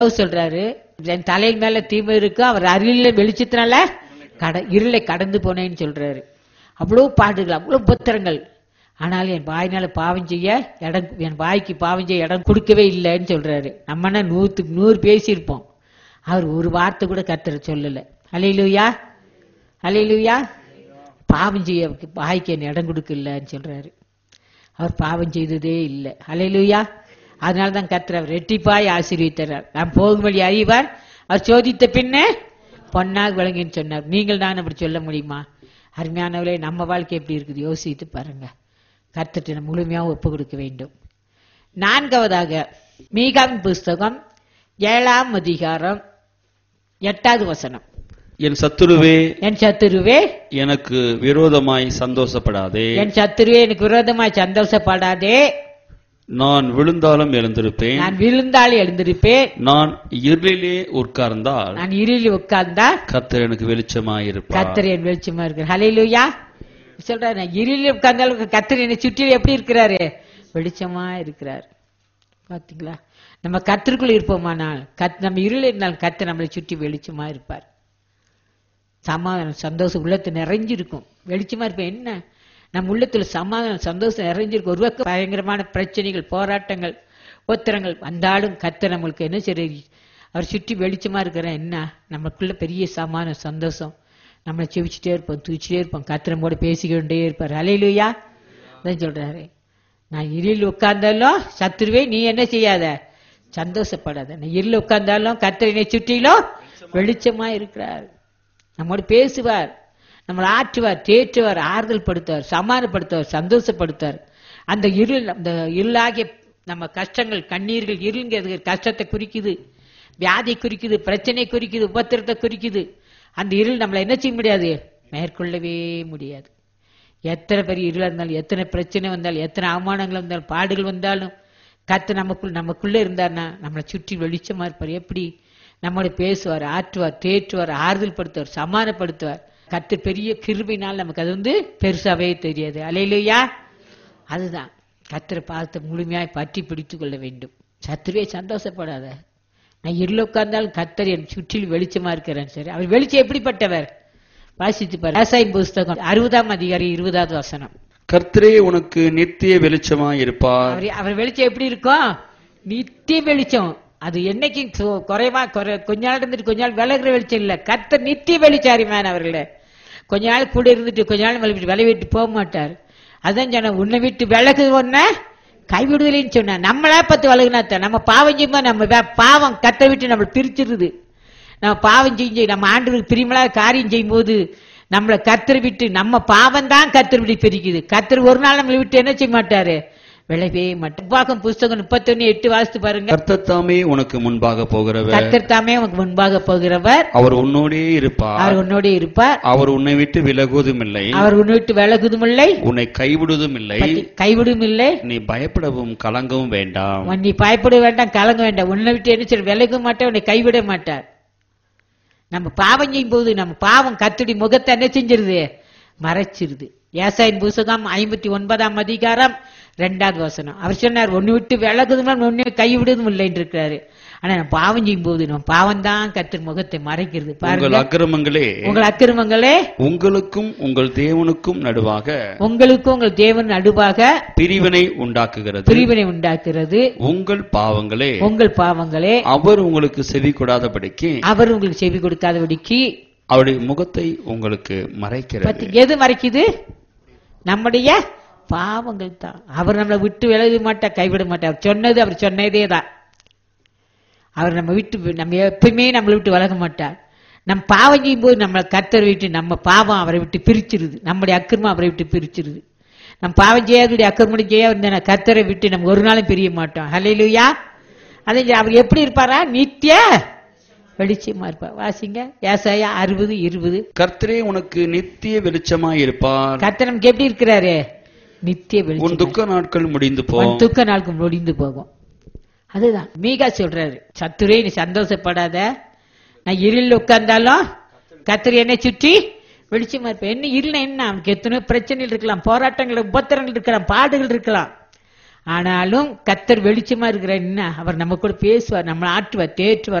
அவர் சொல்றாரு என் தலையின் மேல தீமை இருக்கு அவர் அருளில வெளிச்சத்தினால கட இருளை கடந்து போனேன்னு சொல்றாரு அவ்வளவு பாடுகள் அவ்வளவு புத்திரங்கள் ஆனால் என் வாயினால பாவம் செய்ய இடம் என் வாய்க்கு பாவம் செய்ய இடம் கொடுக்கவே இல்லைன்னு சொல்றாரு நம்மனா நூத்துக்கு நூறு பேசியிருப்போம் அவர் ஒரு வார்த்தை கூட கத்துற சொல்லல அலையிலுயா அலையிலுயா பாவம் செய்ய வாய்க்கு என் இடம் கொடுக்கலன்னு சொல்றாரு அவர் பாவம் செய்ததே இல்லை அலையிலுயா அதனால தான் கர்த்தர் அவர் ரெட்டிப்பாய் ஆசீர்வித்தார் நாம் போகும் வழி அறிவார் அவர் சோதித்த பின்னே பொன்னாக விளங்கின்னு சொன்னார் நீங்கள் தான் அப்படி சொல்ல முடியுமா அருமையானவர்களே நம்ம வாழ்க்கை எப்படி இருக்குது யோசித்து பாருங்க கர்த்தர்ட்ட நம்ம முழுமையாக ஒப்பு கொடுக்க வேண்டும் நான்காவதாக மீகாவின் புஸ்தகம் ஏழாம் அதிகாரம் எட்டாவது வசனம் என் சத்துருவே என் சத்துருவே எனக்கு விரோதமாய் சந்தோஷப்படாதே என் சத்துருவே எனக்கு விரோதமாய் சந்தோஷப்படாதே நான் விழுந்தாலும் எழுந்திருப்பேன் நான் விழுந்தால் எழுந்திருப்பேன் நான் இருளிலே உட்கார்ந்தால் நான் இருளில் உட்கார்ந்தா கர்த்தர் எனக்கு வெளிச்சமாயிருப்பார் கத்தர் என் வெளிச்சமா இருக்கிறார் ஹalleluya சொல்றாரு நான் இருளில் உட்கார்ந்தாலும் கத்தர் என்னை சுற்றிலும் எப்படி இருக்கிறாரு வெளிச்சமா இருக்கிறார் பாத்தீங்களா நம்ம கத்திற்குள்ள இருப்போமானால் கத் நம்ம இருளில் இருந்தாலும் கத்தர் நம்மளை சுற்றி வெளிச்சமா இருப்பார் சமாதானம் சந்தோஷம் உள்ளத்து நிறைஞ்சிருக்கும் வெளிச்சமா இருப்பேன் என்ன நம்ம உள்ளத்துல சமாதானம் சந்தோஷம் நிறைஞ்சிருக்கும் ஒரு பக்கம் பயங்கரமான பிரச்சனைகள் போராட்டங்கள் உத்தரங்கள் வந்தாலும் கத்தர் நம்மளுக்கு என்ன சரி அவர் சுற்றி வெளிச்சமா இருக்கிற என்ன நமக்குள்ள பெரிய சமாதானம் சந்தோஷம் நம்மளை செவிச்சுட்டே இருப்போம் தூச்சிட்டே இருப்போம் கத்திரமோட பேசிக்கிட்டே இருப்பார் அலையிலுயா அதான் சொல்றாரு நான் இருளில் உட்கார்ந்தாலும் சத்துருவே நீ என்ன செய்யாத சந்தோஷப்படாத நான் இருளில் உட்கார்ந்தாலும் கத்திரனை சுற்றிலும் வெளிச்சமா இருக்கிறார் நம்மோடு பேசுவார் நம்மளை ஆற்றுவார் தேற்றுவார் ஆறுதல் படுத்துவார் சமாதானப்படுத்துவார் சந்தோஷப்படுத்துவார் அந்த இருள் அந்த இருளாகிய நம்ம கஷ்டங்கள் கண்ணீர்கள் இருள்ங்கிறது கஷ்டத்தை குறிக்குது வியாதி குறிக்குது பிரச்சனை குறிக்குது உபத்திரத்தை குறிக்குது அந்த இருள் நம்மளை என்ன செய்ய முடியாது மேற்கொள்ளவே முடியாது எத்தனை பெரிய இருளா இருந்தாலும் எத்தனை பிரச்சனை வந்தாலும் எத்தனை அவமானங்கள் வந்தாலும் பாடுகள் வந்தாலும் கத்து நமக்குள் நமக்குள்ள இருந்தார்னா நம்மளை சுற்றி வெளிச்சமா இருப்பார் எப்படி நம்மோட பேசுவார் ஆற்றுவார் தேற்றுவார் ஆறுதல் படுத்துவார் சமாதானப்படுத்துவார் கத்து பெரிய கிருபினால் நமக்கு அது வந்து பெருசாவே தெரியாது அலையிலையா அதுதான் கத்திர பார்த்து முழுமையாய் பற்றி பிடித்துக் கொள்ள வேண்டும் சத்துருவே சந்தோஷப்படாத நான் இருள உட்கார்ந்தாலும் கத்தர் என் சுற்றில் வெளிச்சமா இருக்கிறேன் சரி அவர் வெளிச்சம் எப்படிப்பட்டவர் வாசித்து பாரு விவசாயின் புஸ்தகம் அறுபதாம் அதிகாரி இருபதாவது வசனம் கர்த்தரே உனக்கு நித்திய வெளிச்சமாயிருப்பார் அவர் அவர் வெளிச்சம் எப்படி இருக்கும் நித்திய வெளிச்சம் அது என்னைக்கும் சு- குறைவா குறை கொஞ்ச நாள் இருந்துட்டு கொஞ்ச நாள் விலகுற வெளிச்சம் இல்ல கர்த்தர் நித்திய வெளிச்சாரிமான அவர்களே கொஞ்ச நாள் கூட இருந்துட்டு கொஞ்ச நாள் விலை விட்டு விலை விட்டு போக மாட்டார் அதான் சொன்ன உன்னை விட்டு விலகு ஒன்ன கைவிடுதலைன்னு சொன்ன நம்மளா பத்து விலகுனாத்த நம்ம பாவம் செய்யும்போது நம்ம வே- பாவம் கத்தை விட்டு நம்மளை பிரிச்சிருது நம்ம பாவம் செஞ்சு நம்ம ஆண்டவருக்கு பிரிமலா காரியம் செய்யும்போது நம்மளை கத்தர் விட்டு நம்ம பாவம் தான் கத்தர் விட்டு பிரிக்குது கத்தர் ஒரு நாள் நம்மளை விட்டு என்ன செய்ய மாட்டாரு விளைவே மாட்டார் உபாகம் புஸ்தகம் முப்பத்தொன்னு எட்டு வாசித்து பாருங்க கர்த்தர் தாமே உனக்கு முன்பாக போகிறவர் கத்தர் தாமே உனக்கு முன்பாக போகிறவர் அவர் உன்னோடே இருப்பார் அவர் உன்னோட இருப்பார் அவர் உன்னை விட்டு விலகுவதும் இல்லை அவர் உன்னை விட்டு விலகுதும் இல்லை உன்னை கைவிடுவதும் இல்லை கைவிடும் இல்லை நீ பயப்படவும் கலங்கவும் வேண்டாம் உன் நீ பயப்பட வேண்டாம் கலங்க வேண்டாம் உன்னை விட்டு என்ன செய்ய விலக மாட்டார் உன்னை கைவிட மாட்டார் நம்ம பாவம் செய்யும் போது நம்ம பாவம் கத்துடி முகத்தை என்ன செஞ்சிருது மறைச்சிருது ஏசாயின் புஸ்தகம் ஐம்பத்தி ஒன்பதாம் அதிகாரம் ரெண்டாவது வசனம் அவர் சொன்னார் ஒன்னு விட்டு விலகுதும் ஒன்னு கைவிடுவதும் இல்லைன்னு இருக்கிறாரு ஆனா நம்ம பாவம் செய்யும் போது நம்ம பாவம் தான் கத்திர முகத்தை மறைக்கிறது உங்கள் பாருங்க அக்கிரமங்களே உங்கள் அக்கிரமங்களே உங்களுக்கும் உங்கள் தேவனுக்கும் நடுவாக உங்களுக்கும் உங்கள் தேவன் நடுவாக பிரிவினை உண்டாக்குகிறது பிரிவினை உண்டாக்குறது உங்கள் பாவங்களே உங்கள் பாவங்களே அவர் உங்களுக்கு செவி கொடாதபடிக்கு அவர் உங்களுக்கு செவி கொடுக்காதபடிக்கு அவருடைய முகத்தை உங்களுக்கு மறைக்கிறது பத்தி எது மறைக்குது நம்முடைய பாவங்கள் தான் அவர் நம்மளை விட்டு விலக மாட்டார் கைவிட மாட்டார் அவர் சொன்னது அவர் சொன்னதே தான் அவர் நம்ம விட்டு நம்ம எப்பயுமே நம்மளை விட்டு விலக மாட்டார் நம் பாவம் செய்யும் போது நம்மளை கத்தர் விட்டு நம்ம பாவம் அவரை விட்டு பிரிச்சிருது நம்முடைய அக்கிரமம் அவரை விட்டு பிரிச்சிருது நம்ம பாவம் செய்யாத அக்கிரமம் செய்ய இருந்த கத்தரை விட்டு நம்ம ஒரு நாளும் பிரிய மாட்டோம் ஹalleluya அதே அவர் எப்படி இருப்பாரா நித்திய வெளிச்சமா இருப்பார் வாசிங்க ஏசாயா அறுபது இருபது கர்த்தரே உனக்கு நித்திய வெளிச்சமாய் இருப்பார் கர்த்தர் நமக்கு எப்படி இருக்கிறாரு நித்திய உன் வெளிச்சம் துக்க நாட்கள் முடிந்து போ உன் துக்க நாளுக்கு முடிந்து போகும் அதுதான் மீகா சொல்றாரு சத்துரே நீ சந்தோஷப்படாத நான் இருளில் உட்கார்ந்தாலும் கத்திரி என்னை சுற்றி வெளிச்சமா இருப்பேன் என்ன இருள என்ன அவனுக்கு எத்தனையோ பிரச்சனைகள் இருக்கலாம் போராட்டங்கள் உபத்திரங்கள் இருக்கலாம் பாடுகள் இருக்கலாம் ஆனாலும் கத்தர் வெளிச்சமா இருக்கிற என்ன அவர் நம்ம கூட பேசுவார் நம்ம ஆற்றுவார் தேற்றுவார்